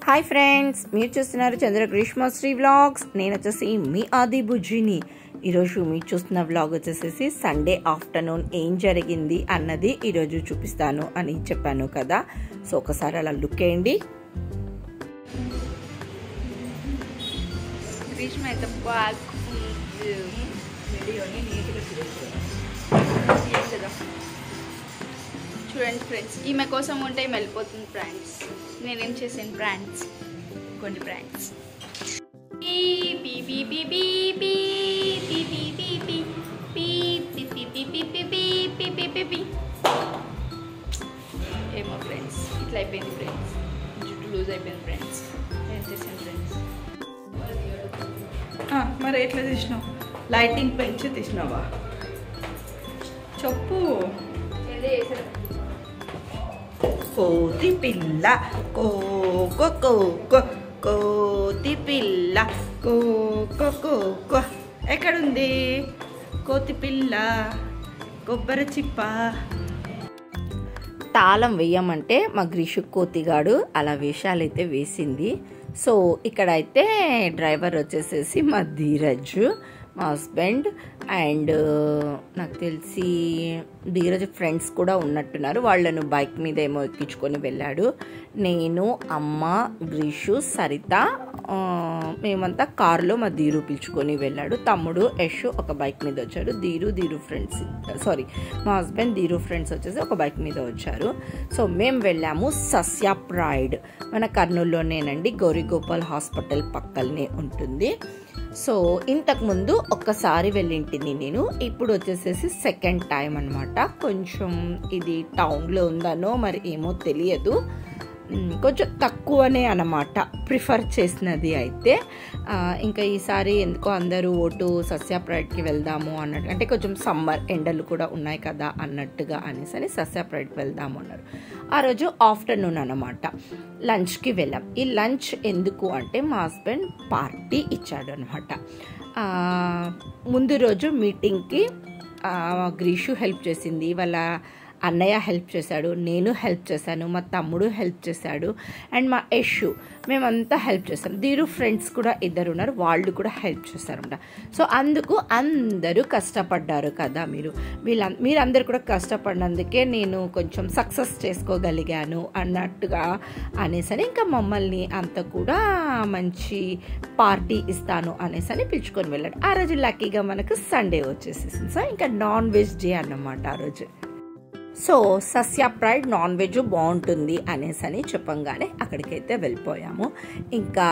hi friends మీరు చూస్తున్నారు చంద్ర గ్రీష్మశ్రీ vlogs నేను వచ్చేసి మీ ఆది బుజ్జిని ఈరోజు మీరు చూస్తున్న వ్లాగ్ వచ్చేసేసి సండే ఆఫ్టర్నూన్ ఏం జరిగింది అన్నది ఈరోజు చూపిస్తాను అని చెప్పాను కదా సో ఒకసారి అలా లుక్ వేయండి గ్రీష్మ అయితే బాగా వీడియోని నీట్గా కదా చూడండి ఫ్రెండ్స్ ఈమె కోసం ఉంటే ఈమె వెళ్ళిపోతుంది ఫ్రెండ్స్ నేనేం చేశాను బ్రాండ్స్ కొన్ని బ్రాండ్స్ ఏమో ఫ్రెండ్స్ ఇట్లా అయిపోయింది ఫ్రెండ్స్ జుట్టు లూజ్ అయిపోయింది ఫ్రెండ్స్ ఏం చేశాను ఫ్రెండ్స్ మరి ఎట్లా తీసినావు లైటింగ్ పెంచి తీసినావా చెప్పు ఏదో చేశాను కోతి పిల్ల కోకో కోకో కోతి పిల్ల కోకో కోకో ఎక్కడుంది కోతి పిల్ల కొబ్బరి చిప్ప తాళం వేయమంటే మా గ్రీషు కోతిగాడు అలా వేషాలైతే వేసింది సో ఇక్కడైతే డ్రైవర్ వచ్చేసేసి మా ధీరజ్ మా హస్బెండ్ అండ్ నాకు తెలిసి ధీరజ్ ఫ్రెండ్స్ కూడా ఉన్నట్టున్నారు వాళ్ళను బైక్ మీద ఏమో ఎక్కించుకొని వెళ్ళాడు నేను అమ్మ గ్రీషు సరిత ఆ, మేమంతా కారులో మా ధీరు పిలుచుకొని వెళ్ళాడు తమ్ముడు యశ్ ఒక బైక్ మీద వచ్చాడు ధీరు ధీరు ఫ్రెండ్స్ సారీ మా హస్బెండ్ ధీరు ఫ్రెండ్స్ వచ్చేసి ఒక బైక్ మీద వచ్చారు సో మేము వెళ్ళాము సస్య ప్రైడ్ మన కర్నూలులోనేనండి గౌరీగోపాల్ హాస్పిటల్ పక్కనే ఉంటుంది సో ఇంతకుముందు ఒక్కసారి వెళ్ళింటిని నేను ఇప్పుడు వచ్చేసేసి సెకండ్ టైం అనమాట కొంచెం ఇది టౌన్లో ఉందనో మరి ఏమో తెలియదు మ్, కొంచెం తక్కువనే అన్నమాట ప్రిఫర్ చేసినది అయితే ఆ, ఇంకా ఈసారి ఎందుకో అందరూ ఓటు సస్యాప్రైడ్కి వెళ్దాము అన్నట్టు అంటే కొంచెం సమ్మర్ ఎండలు కూడా ఉన్నాయి కదా అన్నట్టుగా అనేసి అని సస్యాప్రైడ్కి వెళ్దాము అన్నారు ఆ రోజు ఆఫ్టర్నూన్ అనమాట లంచ్కి వెళ్ళాం ఈ లంచ్ ఎందుకు అంటే మా హస్బెండ్ పార్టీ ఇచ్చాడు అనమాట ముందు రోజు మీటింగ్కి ఆ, గ్రీషు హెల్ప్ చేసింది వాళ్ళ అన్నయ్య హెల్ప్ చేశాడు నేను హెల్ప్ చేశాను మా తమ్ముడు హెల్ప్ చేశాడు అండ్ మా యషు మేమంతా హెల్ప్ చేస్తాం దీరు ఫ్రెండ్స్ కూడా ఇద్దరు ఉన్నారు వాళ్ళు కూడా హెల్ప్ చేస్తారన్నమాట సో అందుకు అందరూ కష్టపడ్డారు కదా మీరు వీళ్ళ మీరందరూ కూడా కష్టపడినందుకే నేను కొంచెం సక్సెస్ చేసుకోగలిగాను అన్నట్టుగా అనేసని ఇంకా మమ్మల్ని అంత కూడా మంచి పార్టీ ఇస్తాను అనేసి అని పిలుచుకొని వెళ్ళాడు ఆ రోజు లక్కీగా మనకు సండే వచ్చేసేసింది సో ఇంకా నాన్ వెజ్ డే అన్నమాట ఆ రోజు సో సస్య ప్రైడ్ నాన్ వెజ్ బాగుంటుంది అనేసి అని చెప్పంగానే అక్కడికైతే వెళ్ళిపోయాము ఇంకా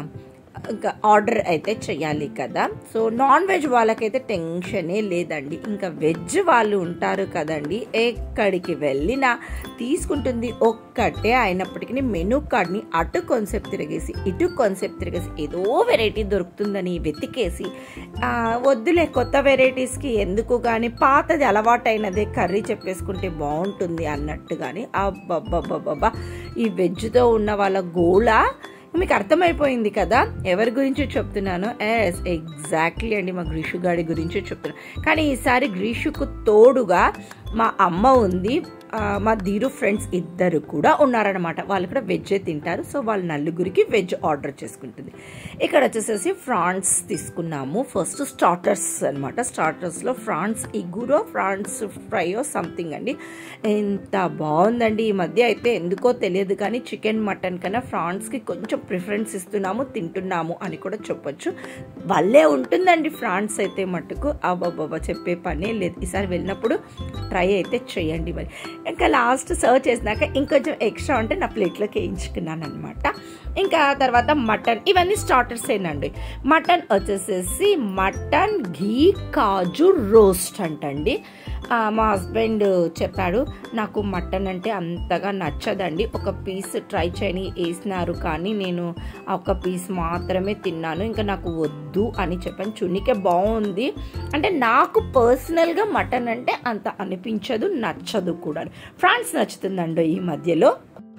ఇంకా ఆర్డర్ అయితే చేయాలి కదా సో నాన్ వెజ్ వాళ్ళకైతే టెన్షనే లేదండి ఇంకా వెజ్ వాళ్ళు ఉంటారు కదండి ఎక్కడికి వెళ్ళినా తీసుకుంటుంది ఒక్కటే అయినప్పటికీ మెనూ కార్డ్ని అటు కాన్సెప్ట్ తిరిగేసి ఇటు కాన్సెప్ట్ తిరిగేసి ఏదో వెరైటీ దొరుకుతుందని వెతికేసి ఆ, వద్దులే కొత్త వెరైటీస్కి ఎందుకు కానీ పాతది అలవాటైనదే కర్రీ చెప్పేసుకుంటే బాగుంటుంది అన్నట్టు కానీ అబ్బబ్బబ్బబ్బా ఈ వెజ్తో ఉన్న వాళ్ళ గోళ మీకు అర్థమైపోయింది కదా ఎవరి గురించి చెప్తున్నాను ఎస్ ఎగ్జాక్ట్లీ అండి మా గ్రీషు గాడి గురించి చెప్తున్నాను కానీ ఈసారి గ్రీషుకు తోడుగా మా అమ్మ ఉంది ఆ, మా ధీరు ఫ్రెండ్స్ ఇద్దరు కూడా ఉన్నారనమాట వాళ్ళు కూడా వెజ్ తింటారు సో వాళ్ళ నలుగురికి వెజ్ ఆర్డర్ చేసుకుంటుంది ఇక్కడ వచ్చేసేసి ఫ్రాన్స్ తీసుకున్నాము ఫస్ట్ స్టార్టర్స్ అనమాట స్టార్టర్స్లో ఫ్రాన్స్ ఇగురో ఫ్రాన్స్ ఫ్రైయో సంథింగ్ అండి ఎంత బాగుందండి ఈ మధ్య అయితే ఎందుకో తెలియదు కానీ చికెన్ మటన్ కన్నా ఫ్రాన్స్కి కొంచెం ప్రిఫరెన్స్ ఇస్తున్నాము తింటున్నాము అని కూడా చెప్పొచ్చు భలే ఉంటుందండి ఫ్రాన్స్ అయితే మట్టుకు అబ్బాబ్బా చెప్పే పనే లేదు ఈసారి వెళ్ళినప్పుడు ట్రై అయితే చేయండి మరి ఇంకా లాస్ట్ సర్వ్ చేసినాక ఇంకొంచెం ఎక్స్ట్రా ఉంటే నా ప్లేట్లోకి వేయించుకున్నాను అనమాట ఇంకా తర్వాత మటన్ ఇవన్నీ స్టార్టర్స్ ఏనండి మటన్ వచ్చేసేసి మటన్ ఘీ కాజు రోస్ట్ అంటండి ఆ, మా హస్బెండ్ చెప్పాడు నాకు మటన్ అంటే అంతగా నచ్చదండి ఒక పీస్ ట్రై చేయని వేసినారు కానీ నేను ఆ ఒక పీస్ మాత్రమే తిన్నాను ఇంకా నాకు వద్దు అని చెప్పాను చున్నికే బాగుంది అంటే నాకు పర్సనల్గా మటన్ అంటే అంత అనిపించదు నచ్చదు కూడా ఫ్రాన్స్ నచ్చుతుందండి ఈ మధ్యలో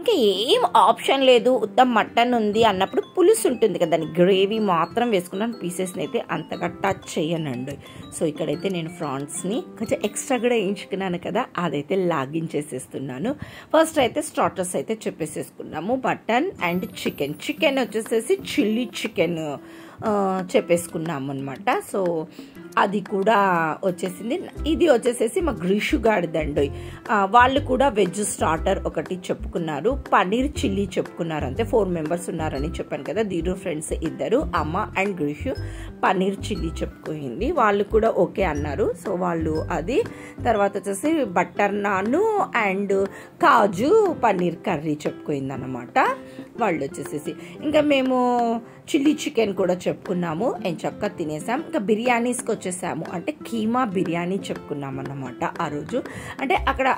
ఇంకా ఏం ఆప్షన్ లేదు ఉత్త మటన్ ఉంది అన్నప్పుడు పులుసు ఉంటుంది కదా దాని గ్రేవీ మాత్రం వేసుకున్నాను పీసెస్ని అయితే అంతగా టచ్ చేయనండి సో ఇక్కడైతే నేను ఫ్రాన్స్ని కొంచెం ఎక్స్ట్రా కూడా వేయించుకున్నాను కదా అదైతే లాగించేసేస్తున్నాను ఫస్ట్ అయితే స్టార్టర్స్ అయితే చెప్పేసేసుకున్నాము మటన్ అండ్ చికెన్ చికెన్ వచ్చేసేసి చిల్లీ చికెన్ చెప్పేసుకున్నాము అనమాట సో అది కూడా వచ్చేసింది ఇది వచ్చేసేసి మా గ్రీషు గాడిదండి వాళ్ళు కూడా వెజ్ స్టార్టర్ ఒకటి చెప్పుకున్నారు పన్నీర్ చిల్లీ చెప్పుకున్నారు అంతే ఫోర్ మెంబర్స్ ఉన్నారని చెప్పాను కదా దీరు ఫ్రెండ్స్ ఇద్దరు అమ్మ అండ్ గ్రీషు పన్నీర్ చిల్లీ చెప్పుకుంది వాళ్ళు కూడా ఓకే అన్నారు సో వాళ్ళు అది తర్వాత వచ్చేసి butter naan and kaju paneer curry చెప్పుకుంది అనమాట వాళ్ళు వచ్చేసేసి ఇంకా మేము చిల్లీ చికెన్ కూడా చెప్పుకున్నాము అండ్ చక్కగా తినేసాం ఇంకా బిర్యానీస్కి వచ్చేసాము అంటే కీమా బిర్యానీ చెప్పుకున్నాం అన్నమాట ఆ రోజు అంటే అక్కడ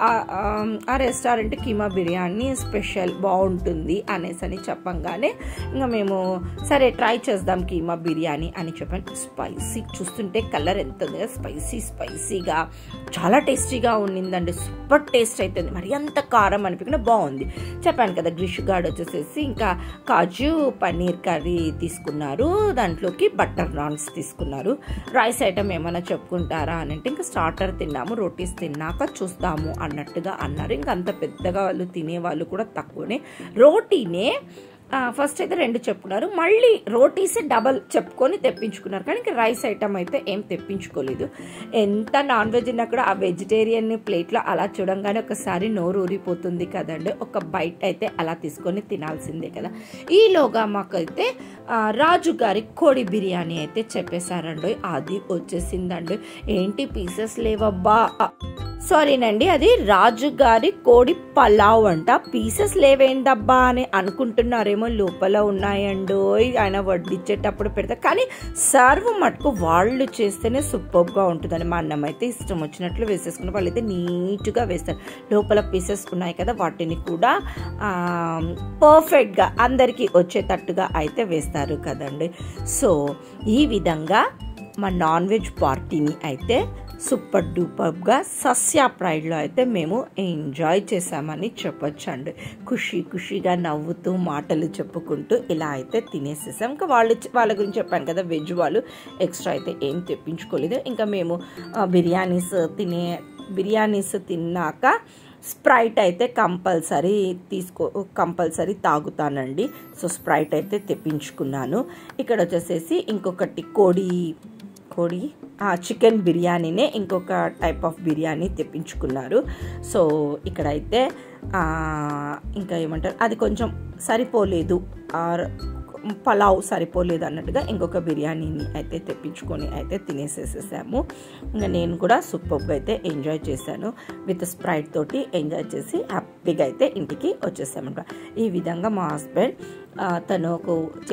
ఆ రెస్టారెంట్ కీమా బిర్యానీ స్పెషల్ బాగుంటుంది అనేసి అని చెప్పంగానే ఇంకా మేము సరే ట్రై చేద్దాం కీమా బిర్యానీ అని చెప్పాను స్పైసీ చూస్తుంటే కలర్ ఎంత ఉంది కదా స్పైసీ స్పైసీగా చాలా టేస్టీగా ఉండిందండి సూపర్ టేస్ట్ అవుతుంది మరి అంత కారం అనిపించిన బాగుంది చెప్పాను కదా గ్రిష్ గార్డ్ వచ్చేసేసి ఇంకా కాజు పన్నీర్ కర్రీ తీసుకున్నారు దాంట్లోకి బటర్ నాన్స్ తీసుకున్నారు రైస్ ఐటమ్ ఏమైనా చెప్పుకుంటారా అని అంటే ఇంకా స్టార్టర్ తిన్నాము రోటీస్ తిన్నాక చూస్తాము అన్నట్టుగా అన్నారు ఇంకా అంత పెద్దగా వాళ్ళు తినేవాళ్ళు కూడా తక్కువనే రోటీనే ఫస్ట్ అయితే రెండు చెప్పుకున్నారు మళ్ళీ రోటీస్ డబల్ చెప్పుకొని తెప్పించుకున్నారు కానీ ఇంకా రైస్ ఐటమ్ అయితే ఏం తెప్పించుకోలేదు ఎంత నాన్ వెజ్ ఉన్నా కూడా ఆ వెజిటేరియన్ ప్లేట్లో అలా చూడంగానే ఒకసారి నోరు ఊరిపోతుంది కదండి ఒక బైట్ అయితే అలా తీసుకొని తినాల్సిందే కదా ఈలోగా మాకైతే రాజు గారి కోడి బిర్యానీ అయితే చెప్పేశారండి అది వచ్చేసిందండి ఏంటి పీసెస్ లేవబ్బా సారీనండి అది రాజు గారి కోడి పలావ్ అంట పీసెస్ లేవేందబ్బా అని అనుకుంటున్నారేమో లోపల ఉన్నాయండో ఆయన వడ్డిచ్చేటప్పుడు పెడతా కానీ సర్వ్ మటుకు వాళ్ళు చేస్తేనే సూపర్గా ఉంటుందని మా అన్నం అయితే ఇష్టం వచ్చినట్లు వేసేసుకున్న వాళ్ళు అయితే నీట్గా వేస్తారు లోపల పీసెస్ ఉన్నాయి కదా వాటిని కూడా పర్ఫెక్ట్గా అందరికీ వచ్చేటట్టుగా అయితే వేస్తారు కదండి సో ఈ విధంగా మా నాన్ వెజ్ పార్టీని అయితే సూపర్ డూపర్గా సస్యా ప్రైడ్లో అయితే మేము ఎంజాయ్ చేసామని చెప్పొచ్చండి ఖుషి ఖుషిగా నవ్వుతూ మాటలు చెప్పుకుంటూ ఇలా అయితే తినేసేసాం ఇంకా వాళ్ళు వాళ్ళ గురించి చెప్పాను కదా వెజ్ వాళ్ళు ఎక్స్ట్రా అయితే ఏం తెప్పించుకోలేదు ఇంకా మేము బిర్యానీస్ తినే బిర్యానీస్ తిన్నాక స్ప్రైట్ అయితే కంపల్సరీ తీసుకో కంపల్సరీ తాగుతానండి సో స్ప్రైట్ అయితే తెప్పించుకున్నాను ఇక్కడ వచ్చేసేసి ఇంకొకటి కోడి కోడి చికెన్ బిర్యానీనే ఇంకొక టైప్ ఆఫ్ బిర్యానీ తెప్పించుకున్నారు సో ఇక్కడైతే ఇంకా ఏమంటారు అది కొంచెం సరిపోలేదు పలావ్ సరిపోలేదు అన్నట్టుగా ఇంకొక బిర్యానీని అయితే తెప్పించుకొని అయితే తినేసేసేసాము ఇంకా నేను కూడా సూపర్గా అయితే ఎంజాయ్ చేశాను విత్ స్ప్రైట్ తోటి ఎంజాయ్ చేసి హ్యాపీగా అయితే ఇంటికి వచ్చేసామన్నమాట ఈ విధంగా మా హస్బెండ్ తనకు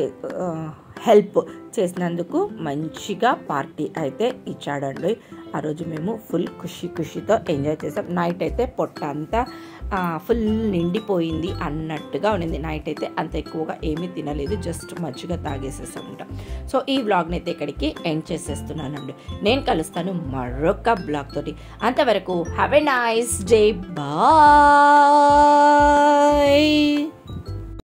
హెల్ప్ చేసినందుకు మంచిగా పార్టీ అయితే ఇచ్చాడండి ఆ రోజు మేము ఫుల్ ఖుషి ఖుషితో ఎంజాయ్ చేసాం నైట్ అయితే పొట్ట అంతా ఫుల్ నిండిపోయింది అన్నట్టుగా ఉండింది నైట్ అయితే అంత ఎక్కువగా ఏమీ తినలేదు జస్ట్ మజ్జిగ తాగేసేసామంట సో ఈ వ్లాగ్ని అయితే ఇక్కడికి ఎండ్ చేసేస్తున్నానండి నేను కలుస్తాను మరొక బ్లాగ్ తోటి అంతవరకు have a nice day bye